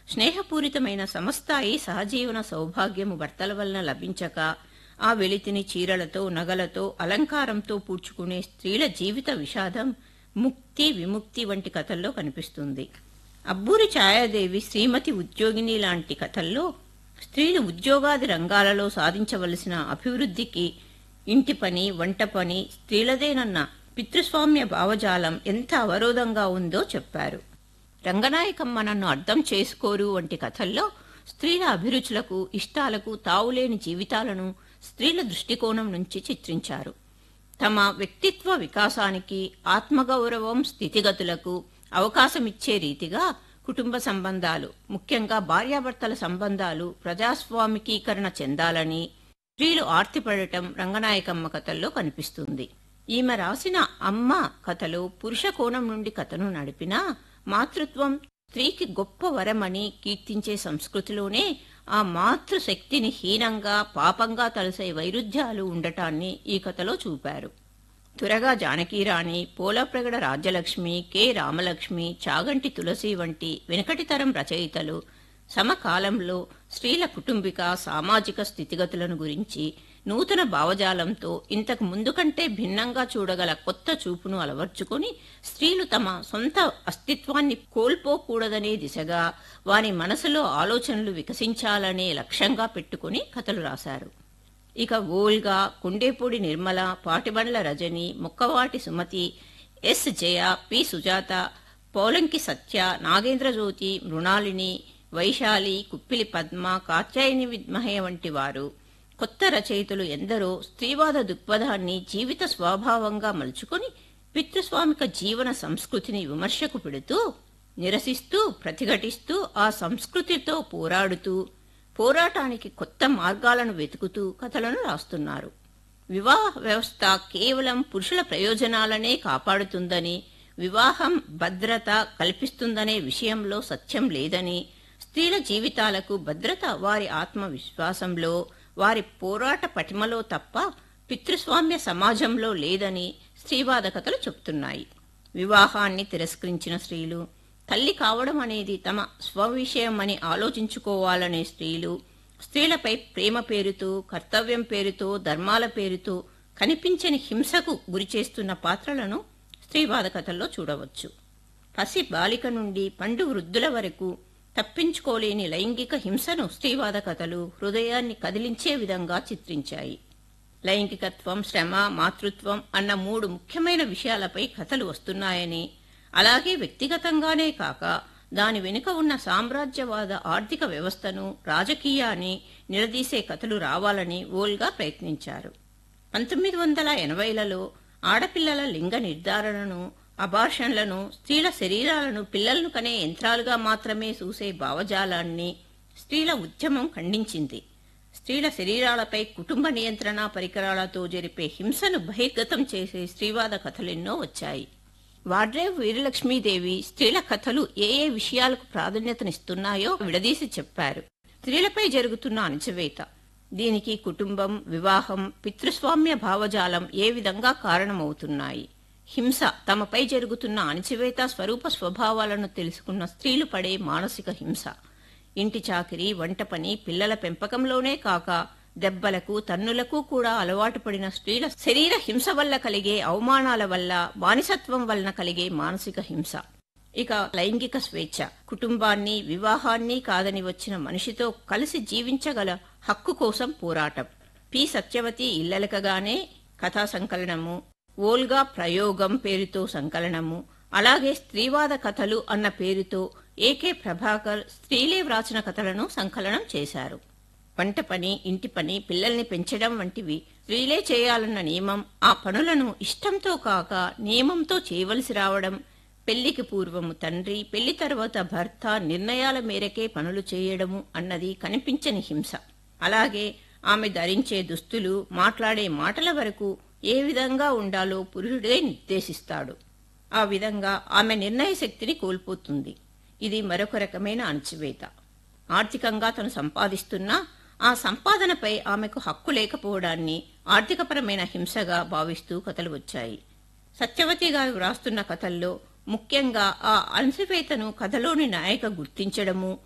స్నేహపూరితమైన సమస్తాయి సహజీవన సౌభాగ్యము భర్తల వలన లభించక ఆ వెలితిని చీరలతో నగలతో అలంకారంతో పూడ్చుకునే స్త్రీల జీవిత విషాదం ముక్తి విముక్తి వంటి కథల్లో కనిపిస్తుంది అబ్బూరి ఛాయాదేవి శ్రీమతి ఉద్యోగిని లాంటి కథల్లో స్త్రీలు ఉద్యోగాది రంగాలలో సాధించవలసిన అభివృద్ధికి ఇంటి పని వంట పని స్త్రీలదేనన్న పితృస్వామ్య భావజాలం ఎంత అవరోధంగా ఉందో చెప్పారు రంగనాయకమ్మ నన్ను అర్థం చేసుకోరు వంటి కథల్లో స్త్రీల అభిరుచులకు ఇష్టాలకు తావులేని జీవితాలను స్త్రీల దృష్టికోణం నుంచి చిత్రించారు తమ వ్యక్తిత్వ వికాసానికి ఆత్మగౌరవం స్థితిగతులకు అవకాశమిచ్చే రీతిగా కుటుంబ సంబంధాలు ముఖ్యంగా భార్యాభర్తల సంబంధాలు ప్రజాస్వామికీకరణ చెందాలని స్త్రీలు ఆర్తిపడటం రంగనాయకమ్మ కథల్లో కనిపిస్తుంది ఈమె రాసిన అమ్మ కథలో పురుష కోణం నుండి కథను నడిపినా మాతృత్వం స్త్రీకి గొప్ప వరమని కీర్తించే సంస్కృతిలోనే ఆ మాతృశక్తిని హీనంగా పాపంగా తలసే వైరుధ్యాలు ఉండటాన్ని ఈ కథలో చూపారు త్వరగా జానకీరాణి పోలప్రగడ రాజ్యలక్ష్మి కె రామలక్ష్మి చాగంటి తులసి వంటి వెనుకటితరం రచయితలు సమకాలంలో స్త్రీల కుటుంబిక సామాజిక స్థితిగతులను గురించి నూతన భావజాలంతో ఇంతకు ముందు కంటే భిన్నంగా చూడగల కొత్త చూపును అలవర్చుకొని స్త్రీలు తమ సొంత అస్తిత్వాన్ని కోల్పోకూడదనే దిశగా వారి మనసులో ఆలోచనలు వికసించాలనే లక్ష్యంగా పెట్టుకుని కథలు రాశారు ఇక ఓల్గా కొండేపూడి నిర్మల పాటిబండ్ల రజని ముక్కవాటి సుమతి ఎస్ జయ పి సుజాత పోలంకి సత్య నాగేంద్ర జ్యోతి మృణాలిని వైశాలి కుప్పిలి పద్మ కాత్యాయని విద్మహే వంటి వారు కొత్త రచయితలు ఎందరో స్త్రీవాద దృక్పథాన్ని జీవిత స్వభావంగా మలుచుకొని పితృస్వామిక జీవన సంస్కృతిని విమర్శకు పెడుతూ నిరసిస్తూ ప్రతిఘటిస్తూ ఆ సంస్కృతితో పోరాడుతూ పోరాటానికి కొత్త మార్గాలను వెతుకుతూ కథలను రాస్తున్నారు వివాహ వ్యవస్థ కేవలం పురుషుల ప్రయోజనాలనే కాపాడుతుందని వివాహం భద్రత కల్పిస్తుందనే విషయంలో సత్యం లేదని స్త్రీల జీవితాలకు భద్రత వారి ఆత్మవిశ్వాసంలో వారి పోరాట పటిమలో తప్ప పితృస్వామ్య సమాజంలో లేదని స్త్రీవాద కథలు చెప్తున్నాయి వివాహాన్ని తిరస్కరించిన స్త్రీలు తల్లి కావడం అనేది తమ స్వవిషయం అని ఆలోచించుకోవాలనే స్త్రీలు స్త్రీలపై ప్రేమ పేరుతో కర్తవ్యం పేరుతో ధర్మాల పేరుతో కనిపించని హింసకు గురిచేస్తున్న పాత్రలను స్త్రీవాద కథల్లో చూడవచ్చు పసి బాలిక నుండి పండు వృద్ధుల వరకు తప్పించుకోలేని లైంగిక హింసను స్త్రీవాద కథలు హృదయాన్ని కదిలించే విధంగా చిత్రించాయి లైంగికత్వం శ్రమ మాతృత్వం అన్న మూడు ముఖ్యమైన విషయాలపై కథలు వస్తున్నాయని అలాగే వ్యక్తిగతంగానే కాక దాని వెనుక ఉన్న సామ్రాజ్యవాద ఆర్థిక వ్యవస్థను రాజకీయాన్ని నిలదీసే కథలు రావాలని ఓల్గా ప్రయత్నించారు పంతొమ్మిది వందల ఎనభైలలో ఆడపిల్లల లింగ నిర్ధారణను అబార్షన్లను స్త్రీల శరీరాలను పిల్లలను కనే యంత్రాలుగా మాత్రమే చూసే భావజాలాన్ని స్త్రీల ఉద్యమం ఖండించింది స్త్రీల శరీరాలపై కుటుంబ నియంత్రణ పరికరాలతో జరిపే హింసను బహిర్గతం చేసే స్త్రీవాద కథలెన్నో వచ్చాయి వాడ్రేవ్ వీరలక్ష్మీదేవి స్త్రీల కథలు ఏ ఏ విషయాలకు ప్రాధాన్యతనిస్తున్నాయో విడదీసి చెప్పారు స్త్రీలపై జరుగుతున్న అణచివేత దీనికి కుటుంబం వివాహం పితృస్వామ్య భావజాలం ఏ విధంగా కారణమవుతున్నాయి హింస తమపై జరుగుతున్న అణచివేత స్వరూప స్వభావాలను తెలుసుకున్న స్త్రీలు పడే మానసిక హింస ఇంటి చాకిరి వంట పని పిల్లల పెంపకంలోనే కాక దెబ్బలకు తన్నులకు కూడా అలవాటు పడిన స్త్రీల శరీర హింస వల్ల కలిగే అవమానాల వల్ల బానిసత్వం వలన కలిగే మానసిక హింస ఇక లైంగిక స్వేచ్ఛ కుటుంబాన్ని వివాహాన్ని కాదని వచ్చిన మనిషితో కలిసి జీవించగల హక్కు కోసం పోరాటం పి సత్యవతి ఇల్లలకగానే కథా సంకలనము ఓల్గా ప్రయోగం పేరుతో సంకలనము అలాగే స్త్రీవాద కథలు అన్న పేరుతో ఏకే ప్రభాకర్ స్త్రీలే వ్రాసిన కథలను సంకలనం చేశారు వంట పని ఇంటి పని పిల్లల్ని పెంచడం వంటివి స్త్రీలే చేయాలన్న నియమం ఆ పనులను ఇష్టంతో కాక నియమంతో చేయవలసి రావడం పెళ్లికి పూర్వము తండ్రి పెళ్లి తర్వాత భర్త నిర్ణయాల మేరకే పనులు చేయడము అన్నది కనిపించని హింస అలాగే ఆమె ధరించే దుస్తులు మాట్లాడే మాటల వరకు ఏ విధంగా ఉండాలో పురుషుడే నిర్దేశిస్తాడు ఆ విధంగా ఆమె నిర్ణయ శక్తిని కోల్పోతుంది ఇది మరొక రకమైన అణచివేత ఆర్థికంగా తను సంపాదిస్తున్నా ఆ సంపాదనపై ఆమెకు హక్కు లేకపోవడాన్ని ఆర్థికపరమైన హింసగా భావిస్తూ కథలు వచ్చాయి సత్యవతి గారు వ్రాస్తున్న కథల్లో ముఖ్యంగా ఆ అణచివేతను కథలోని నాయక గుర్తించడము